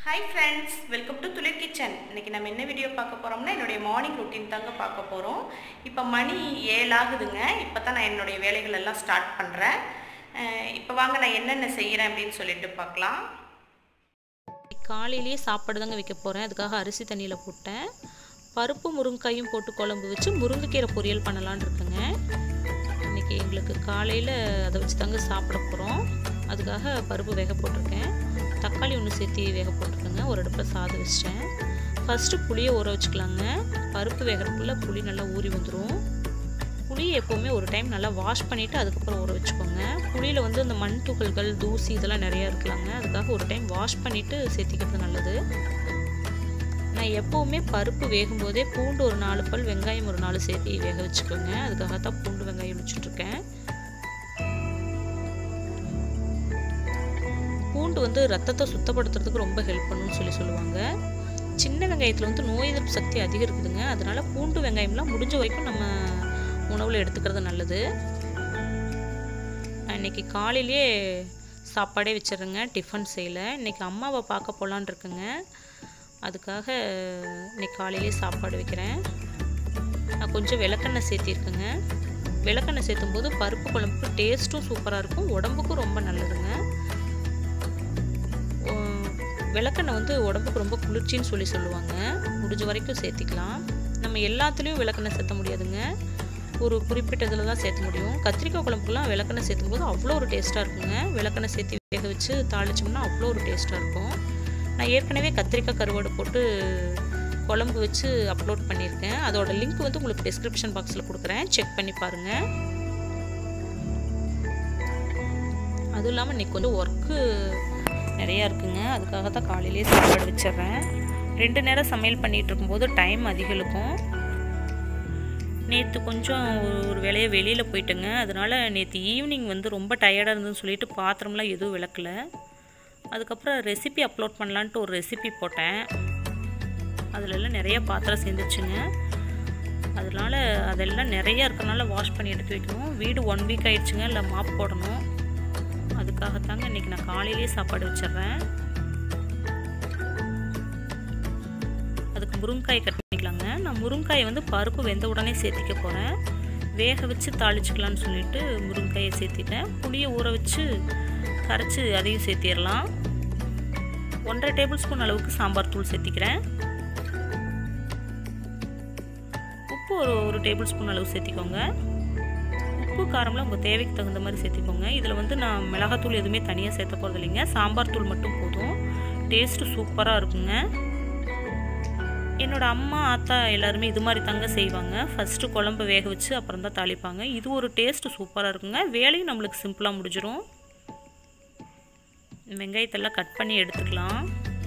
hi friends welcome to துளிர் kitchen இன்னைக்கு நம்ம என்ன வீடியோ பார்க்க போகிறோம்னா என்னுடைய மார்னிங் ரொட்டீன் தாங்க பார்க்க போகிறோம் இப்போ மணி ஏழு ஆகுதுங்க இப்போ தான் நான் என்னுடைய வேலைகள் எல்லாம் ஸ்டார்ட் பண்ணுறேன் இப்போ வாங்க நான் என்னென்ன செய்கிறேன் அப்படின்னு சொல்லிட்டு பார்க்கலாம் காலையிலேயே சாப்பாடு தாங்க வைக்க போகிறேன் அதுக்காக அரிசி தண்ணியில் போட்டேன் பருப்பு முருங்கைக்காயும் போட்டு குழம்பு வச்சு முருங்கைக்கீரை பொரியல் பண்ணலான்னு இருக்குங்க இன்றைக்கி எங்களுக்கு காலையில் அதை வச்சு தாங்க சாப்பிட போகிறோம் அதுக்காக பருப்பு வேக போட்டிருக்கேன் தக்காளி ஒன்று சேர்த்து வேக போட்டிருக்கேங்க ஒரு அடுப்பில் சாதம் வச்சிட்டேன் ஃபஸ்ட்டு புளியை ஊற வச்சுக்கலாங்க பருப்பு வேகிறதுக்குள்ளே புளி நல்லா ஊறி வந்துடும் புளியை எப்போவுமே ஒரு டைம் நல்லா வாஷ் பண்ணிவிட்டு அதுக்கப்புறம் ஊற வச்சுக்கோங்க புளியில் வந்து இந்த மண் துகள்கள் தூசி இதெல்லாம் நிறையா இருக்கலாங்க அதுக்காக ஒரு டைம் வாஷ் பண்ணிவிட்டு சேர்த்திக்கிறது நல்லது நான் எப்போவுமே பருப்பு வேகும்போதே பூண்டு ஒரு நாலு பல் வெங்காயம் ஒரு நாலு சேர்த்து வேக வச்சுக்கோங்க அதுக்காக தான் பூண்டு வெங்காயம் வச்சுட்ருக்கேன் பூண்டு வந்து ரத்தத்தை சுத்தப்படுத்துறதுக்கு ரொம்ப ஹெல்ப் பண்ணுன்னு சொல்லி சொல்லுவாங்க சின்ன வெங்காயத்தில் வந்து நோய் எதிர்ப்பு சக்தி அதிகம் இருக்குதுங்க அதனால பூண்டு வெங்காயம்லாம் முடிஞ்ச வரைக்கும் நம்ம உணவில் எடுத்துக்கிறது நல்லது நான் இன்றைக்கி காலையிலேயே சாப்பாடே வச்சிடுறேங்க டிஃபன் செய்யலை இன்றைக்கி அம்மாவை பார்க்க போகலான் இருக்குங்க அதுக்காக இன்னைக்கு காலையிலே சாப்பாடு வைக்கிறேன் நான் கொஞ்சம் விளக்கெண்ணெய் சேர்த்திருக்கேங்க விளக்கெண்ணெய் சேர்த்தும் போது பருப்பு குழம்புக்கு டேஸ்ட்டும் சூப்பராக இருக்கும் உடம்புக்கும் ரொம்ப நல்லதுங்க விளக்கெண்ணெய் வந்து உடம்புக்கு ரொம்ப குளிர்ச்சின்னு சொல்லி சொல்லுவாங்க முடிஞ்ச வரைக்கும் சேர்த்திக்கலாம் நம்ம எல்லாத்துலேயும் விளக்கெண்ணெய் சேர்த்த முடியாதுங்க ஒரு குறிப்பிட்ட இதில் தான் சேர்த்த முடியும் கத்திரிக்காய் குழம்புக்குலாம் விளக்கெண்ணெய் சேர்த்தும் போது அவ்வளோ ஒரு டேஸ்ட்டாக இருக்குங்க விளக்கெண்ணெய் சேர்த்து வேக வச்சு தாளிச்சோம்னா அவ்வளோ ஒரு டேஸ்ட்டாக இருக்கும் நான் ஏற்கனவே கத்திரிக்காய் கருவாடு போட்டு குழம்பு வச்சு அப்லோட் பண்ணியிருக்கேன் அதோட லிங்க் வந்து உங்களுக்கு டிஸ்கிரிப்ஷன் பாக்ஸில் கொடுக்குறேன் செக் பண்ணி பாருங்கள் அதுவும் இல்லாமல் இன்றைக்கி கொஞ்சம் ஒர்க்கு நிறையா இருக்குங்க அதுக்காக தான் காலையிலேயே சாப்பாடு வச்சிட்றேன் ரெண்டு நேரம் சமையல் பண்ணிகிட்டு இருக்கும்போது டைம் அதிகம் இருக்கும் நேற்று கொஞ்சம் ஒரு வேலையை வெளியில் போயிட்டேங்க அதனால் நேற்று ஈவினிங் வந்து ரொம்ப டயர்டாக இருந்ததுன்னு சொல்லிட்டு பாத்திரம்லாம் எதுவும் விளக்கலை அதுக்கப்புறம் ரெசிபி அப்லோட் பண்ணலான்ட்டு ஒரு ரெசிபி போட்டேன் அதிலெல்லாம் நிறைய பாத்திரம் சேர்ந்துச்சுங்க அதனால் அதெல்லாம் நிறையா இருக்கனால வாஷ் பண்ணி எடுத்து வைக்கணும் வீடு ஒன் வீக் ஆயிடுச்சுங்க இல்லை மாப் போடணும் அதுக்காகத்தாங்க இன்றைக்கி நான் காலையிலேயே சாப்பாடு வச்சிட்றேன் அதுக்கு முருங்காய் கட் பண்ணிக்கலாங்க நான் முருங்காயை வந்து பருப்பு வெந்த உடனே சேர்த்திக்க போகிறேன் வேக வச்சு தாளிச்சிக்கலான்னு சொல்லிட்டு முருங்காயை சேர்த்திட்டேன் புளியை ஊற வச்சு கரைச்சி அதையும் சேர்த்திடலாம் ஒன்றரை டேபிள் ஸ்பூன் அளவுக்கு சாம்பார் தூள் சேர்த்திக்கிறேன் உப்பு ஒரு ஒரு டேபிள் ஸ்பூன் அளவு சேர்த்திக்கோங்க உப்பு காரம்லாம் உங்கள் தேவைக்கு தகுந்த மாதிரி சேர்த்திக்கோங்க இதில் வந்து நான் மிளகாத்தூள் எதுவுமே தனியாக சேர்த்த போகிறது இல்லைங்க சாம்பார் தூள் மட்டும் போதும் டேஸ்ட்டு சூப்பராக இருக்குங்க என்னோடய அம்மா ஆத்தா எல்லாருமே இது மாதிரி தாங்க செய்வாங்க ஃபஸ்ட்டு குழம்பு வேக வச்சு அப்புறம் தான் தாளிப்பாங்க இது ஒரு டேஸ்ட்டு சூப்பராக இருக்குங்க வேலையும் நம்மளுக்கு சிம்பிளாக முடிஞ்சிடும் வெங்காயத்தெல்லாம் கட் பண்ணி எடுத்துக்கலாம்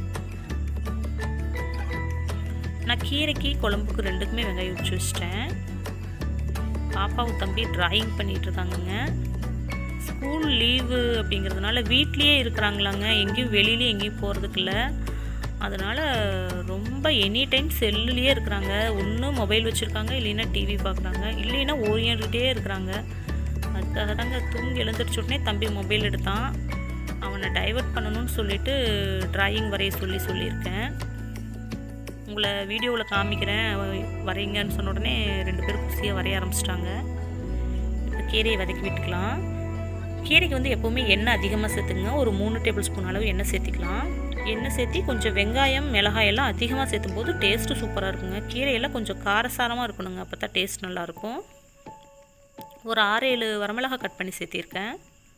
நான் கீரைக்கு குழம்புக்கு ரெண்டுக்குமே வெங்காயம் வச்சு வச்சிட்டேன் பாப்பாவும் தம்பி ட்ராயிங் பண்ணிகிட்டு இருக்காங்கங்க ஸ்கூல் லீவு அப்படிங்கிறதுனால வீட்லேயே இருக்கிறாங்களாங்க எங்கேயும் வெளியிலேயே எங்கேயும் போகிறதுக்கு இல்லை அதனால் ரொம்ப எனி டைம் செல்லுலேயே இருக்கிறாங்க ஒன்று மொபைல் வச்சுருக்காங்க இல்லைன்னா டிவி பார்க்குறாங்க இல்லைன்னா ஓரியாண்டுகிட்டே இருக்கிறாங்க அதுக்காக தாங்க தூங்கி எழுந்திரிச்ச உடனே தம்பி மொபைல் எடுத்தான் அவனை டைவர்ட் பண்ணணும்னு சொல்லிட்டு ட்ராயிங் வரைய சொல்லி சொல்லியிருக்கேன் உங்களை வீடியோவில் காமிக்கிறேன் வரைங்கன்னு சொன்ன உடனே ரெண்டு பேரும் குசியாக வரைய ஆரம்பிச்சிட்டாங்க இப்போ கீரையை வதக்கி விட்டுக்கலாம் கீரைக்கு வந்து எப்போவுமே எண்ணெய் அதிகமாக சேர்த்துங்க ஒரு மூணு டேபிள் ஸ்பூன் அளவு எண்ணெய் சேர்த்திக்கலாம் எண்ணெய் சேர்த்தி கொஞ்சம் வெங்காயம் மிளகாயெல்லாம் அதிகமாக சேர்த்தும் போது டேஸ்ட்டு சூப்பராக இருக்குங்க கீரையெல்லாம் கொஞ்சம் காரசாரமாக இருக்கணுங்க அப்போ தான் டேஸ்ட் நல்லாயிருக்கும் ஒரு ஆறு ஏழு வரமிளகா கட் பண்ணி சேர்த்திருக்கேன்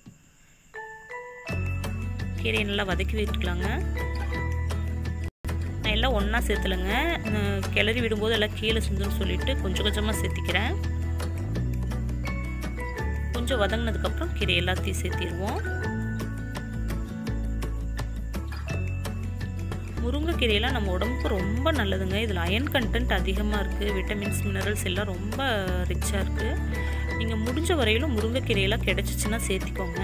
கீரையை நல்லா வதக்கி விட்டுக்கலாங்க நான் எல்லாம் ஒன்றா சேர்த்துலங்க கிளறி விடும்போது எல்லாம் கீழே சிந்துன்னு சொல்லிட்டு கொஞ்சம் கொஞ்சமாக சேர்த்திக்கிறேன் கொஞ்சம் வதங்கினதுக்கப்புறம் கீரை எல்லாத்தையும் சேர்த்திடுவோம் முருங்கைக்கீரையெல்லாம் நம்ம உடம்புக்கு ரொம்ப நல்லதுங்க இதில் அயன் கண்டென்ட் அதிகமாக இருக்குது விட்டமின்ஸ் மினரல்ஸ் எல்லாம் ரொம்ப ரிச்சாக இருக்குது நீங்கள் முடிஞ்ச வரையிலும் முருங்கைக்கீரையெல்லாம் கிடச்சிச்சின்னா சேர்த்திக்கோங்க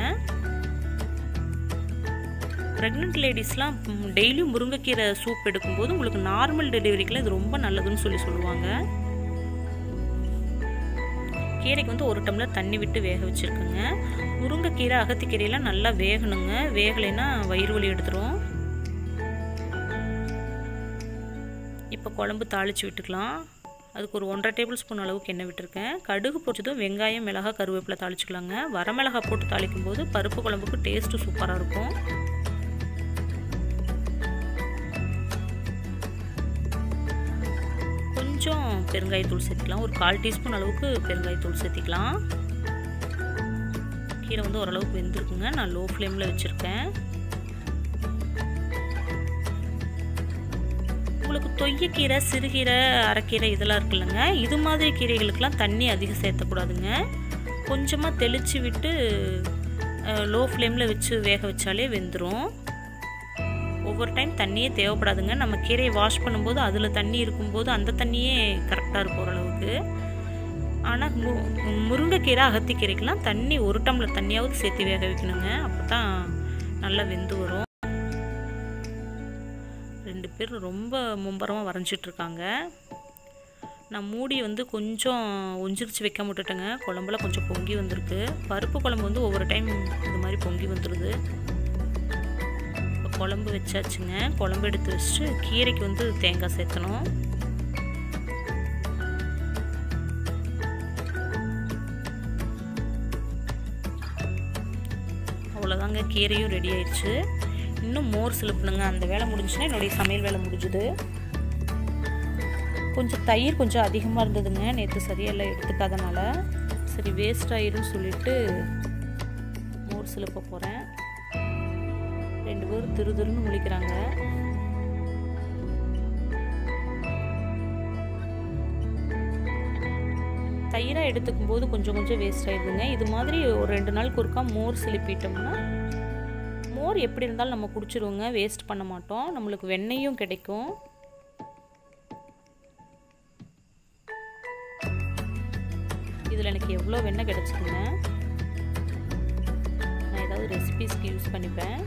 ப்ரெக்னென்ட் லேடிஸ்லாம் டெய்லியும் முருங்கைக்கீரை சூப் எடுக்கும்போது உங்களுக்கு நார்மல் டெலிவரிக்கெலாம் இது ரொம்ப நல்லதுன்னு சொல்லி சொல்லுவாங்க கீரைக்கு வந்து ஒரு டம்ளர் தண்ணி விட்டு வேக வச்சுருக்குங்க முருங்கைக்கீரை அகத்திக்கீரையெல்லாம் நல்லா வேகணுங்க வேகலைன்னா வயிறு வலி எடுத்துரும் இப்போ குழம்பு தாளித்து விட்டுக்கலாம் அதுக்கு ஒரு ஒன்றரை டேபிள் ஸ்பூன் அளவுக்கு எண்ணெய் விட்டுருக்கேன் கடுகு பொரிச்சதும் வெங்காயம் மிளகா கருவேப்பிலை தாளிச்சுக்கலாங்க வரமிளகா போட்டு தாளிக்கும் போது பருப்பு குழம்புக்கு டேஸ்ட்டு சூப்பராக இருக்கும் கொஞ்சம் பெருங்காயத்தூள் சேர்த்துக்கலாம் ஒரு கால் டீஸ்பூன் அளவுக்கு பெருங்காயத்தூள் சேர்த்திக்கலாம் கீரை வந்து ஓரளவுக்கு வெந்திருக்குங்க நான் லோ ஃப்ளேமில் வச்சுருக்கேன் உங்களுக்கு தொய்யக்கீரை சிறுகீரை அரைக்கீரை இதெல்லாம் இருக்குல்லங்க இது மாதிரி கீரைகளுக்கெல்லாம் தண்ணி அதிகம் சேர்த்தக்கூடாதுங்க கொஞ்சமாக தெளித்து விட்டு லோ ஃப்ளேமில் வச்சு வேக வச்சாலே வெந்துடும் ஒவ்வொரு டைம் தண்ணியே தேவைப்படாதுங்க நம்ம கீரையை வாஷ் பண்ணும்போது அதில் தண்ணி இருக்கும்போது அந்த தண்ணியே கரெக்டாக இருக்கும் ஓரளவுக்கு ஆனால் மு முருங்கைக்கீரை அகத்திக்கீரைக்கெலாம் தண்ணி ஒரு டம்ளர் தண்ணியாவது சேர்த்து வேக வைக்கணுங்க அப்போ தான் நல்லா வெந்து வரும் ரெண்டு பேர் ரொம்ப மும்பரமாக வரைஞ்சிட்ருக்காங்க நான் மூடி வந்து கொஞ்சம் ஒஞ்சிரிச்சு வைக்க விட்டுட்டேங்க குழம்புல கொஞ்சம் பொங்கி வந்திருக்கு பருப்பு குழம்பு வந்து ஒவ்வொரு டைம் இது மாதிரி பொங்கி வந்துடுது இப்போ குழம்பு வச்சாச்சுங்க குழம்பு எடுத்து வச்சுட்டு கீரைக்கு வந்து தேங்காய் சேர்த்தணும் அவ்வளோதாங்க கீரையும் ரெடி ஆயிடுச்சு இன்னும் மோர் சிலுப்புனுங்க அந்த வேலை முடிஞ்சுன்னா என்னுடைய சமையல் வேலை முடிஞ்சுது கொஞ்சம் தயிர் கொஞ்சம் அதிகமாக இருந்ததுங்க நேற்று சரியெல்லாம் எடுத்துக்காதனால சரி வேஸ்ட் ஆயிரும்னு சொல்லிட்டு மோர் சிலுப்ப போகிறேன் ரெண்டு பேரும் திரு திருன்னு முழிக்கிறாங்க தயிராக எடுத்துக்கும் போது கொஞ்சம் கொஞ்சம் வேஸ்ட் ஆயிடுதுங்க இது மாதிரி ஒரு ரெண்டு நாளுக்கு ஒருக்கா மோர் சிலுப்பிட்டோம்னா மோர் எப்படி இருந்தாலும் நம்ம குடிச்சிருவோங்க வேஸ்ட் பண்ண மாட்டோம் நம்மளுக்கு வெண்ணெயும் கிடைக்கும் இதில் எனக்கு எவ்வளோ வெண்ணெய் கிடச்சிதுங்க நான் ஏதாவது ரெசிபீஸ்க்கு யூஸ் பண்ணிப்பேன்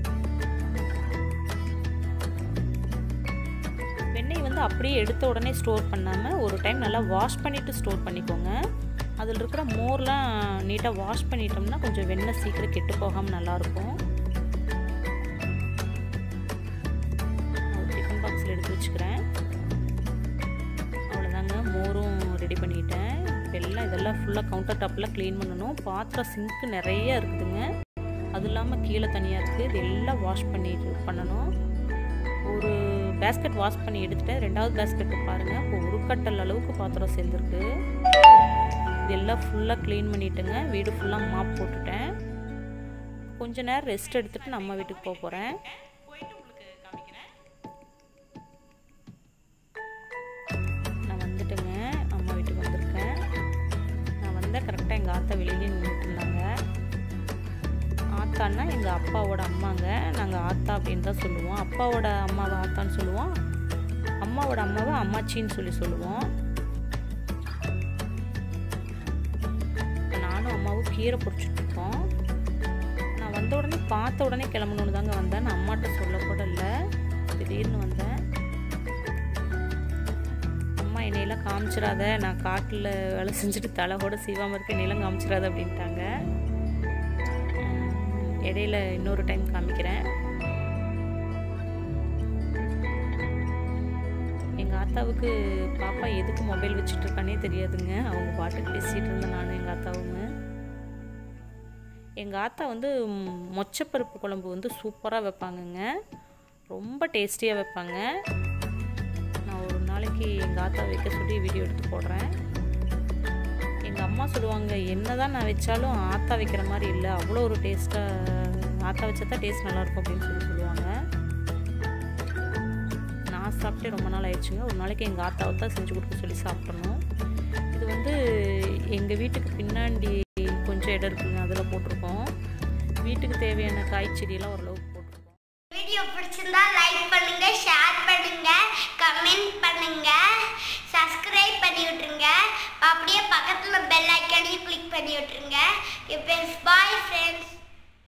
வெண்ணெய் வந்து அப்படியே எடுத்த உடனே ஸ்டோர் பண்ணாமல் ஒரு டைம் நல்லா வாஷ் பண்ணிவிட்டு ஸ்டோர் பண்ணிக்கோங்க அதில் இருக்கிற மோர்லாம் நீட்டாக வாஷ் பண்ணிட்டோம்னா கொஞ்சம் வெண்ணெய் சீக்கிரம் கெட்டு போகாமல் நல்லாயிருக்கும் டிஃபன் பாக்ஸில் எடுத்து வச்சுக்கிறேன் அவ்வளோதாங்க மோரும் ரெடி பண்ணிட்டேன் இப்போ எல்லாம் இதெல்லாம் ஃபுல்லாக கவுண்டர் டாப்பில் க்ளீன் பண்ணணும் பாத்திரம் சிங்க்கு நிறைய இருக்குதுங்க அது இல்லாமல் கீழே தனியாக இருக்குது இது எல்லாம் வாஷ் பண்ணிட்டு பண்ணணும் ஒரு பேஸ்கெட் வாஷ் பண்ணி எடுத்துட்டேன் ரெண்டாவது பேஸ்கெட்டு பாருங்கள் இப்போ ஒரு கட்டல் அளவுக்கு பாத்திரம் சேர்ந்துருக்கு இது எல்லாம் ஃபுல்லாக க்ளீன் பண்ணிட்டுங்க வீடு ஃபுல்லாக மாப் போட்டுட்டேன் கொஞ்ச நேரம் ரெஸ்ட் எடுத்துகிட்டு நம்ம வீட்டுக்கு போக போகிறேன் போயிட்டு உங்களுக்கு காமிக்கிறேன் நான் வந்துட்டேங்க அம்மா வீட்டுக்கு வந்திருக்கேன் நான் வந்தால் கரெக்டாக எங்கள் ஆத்தா வெளியிலே நின்றுட்டு இருந்தாங்க ஆத்தான்னா எங்கள் அப்பாவோட அம்மாங்க நாங்கள் ஆத்தா அப்படின்னு தான் சொல்லுவோம் அப்பாவோட அம்மாவை ஆத்தான்னு சொல்லுவோம் அம்மாவோட அம்மாவை அம்மாச்சின்னு சொல்லி சொல்லுவோம் இப்ப நானும் அம்மாவும் கீரை பொறிச்சிட்ருக்கோம் நான் வந்த உடனே பார்த்த உடனே கிளம்பணுன்னு தாங்க வந்தேன் நான் அம்மாட்ட சொல்லக்கூட இல்லை திடீர்னு வந்தேன் அம்மா என்னையெல்லாம் காமிச்சிடாத நான் காட்டில் வேலை செஞ்சுட்டு தலை கூட சீவாமல் இருக்க என்னையெல்லாம் காமிச்சிடாத அப்படின்ட்டாங்க உம், இடையில இன்னொரு டைம் காமிக்கிறேன் எங்கள் ஆத்தாவுக்கு பாப்பா எதுக்கு மொபைல் வச்சுட்டு இருக்கானே தெரியாதுங்க அவங்க பாட்டுக்கு பேசிகிட்டு இருந்தேன் நானும் எங்கள் ஆத்தாவும் எங்கள் ஆத்தா வந்து ம், மொச்சப்பருப்பு குழம்பு வந்து சூப்பராக வைப்பாங்கங்க ரொம்ப டேஸ்டியாக வைப்பாங்க நான் ஒரு நாளைக்கு எங்கள் ஆத்தா வைக்க சொல்லி வீடியோ எடுத்து போடுறேன் எங்கள் அம்மா சொல்லுவாங்க என்ன தான் நான் வச்சாலும் ஆத்தா வைக்கிற மாதிரி இல்லை அவ்வளோ ஒரு டேஸ்ட்டாக ஆத்தா வச்சா தான் டேஸ்ட் நல்லாயிருக்கும் அப்படின்னு சொல்லி சொல்லுவாங்க நான் சாப்பிட்டே ரொம்ப நாள் ஆயிடுச்சுங்க ஒரு நாளைக்கு எங்கள் ஆத்தாவை தான் செஞ்சு கொடுக்க சொல்லி சாப்பிடணும் இது வந்து எங்கள் வீட்டுக்கு பின்னாடி கொஞ்சம் இடம் இருக்குங்க அதில் போட்டிருக்கோம் வீட்டுக்கு தேவையான காய் செடியெல்லாம் ஓரளவுக்கு போட்டிருக்கோம் வீடியோ பிடிச்சிருந்தா லைக் பண்ணுங்க ஷேர் பண்ணுங்க கமெண்ட் பண்ணுங்க சப்ஸ்கிரைப் பண்ணி விட்டுருங்க அப்படியே பக்கத்துல பெல் ஐக்கானையும் கிளிக் பண்ணி விட்டுருங்க இப்போ பாய் ஃப்ரெண்ட்ஸ்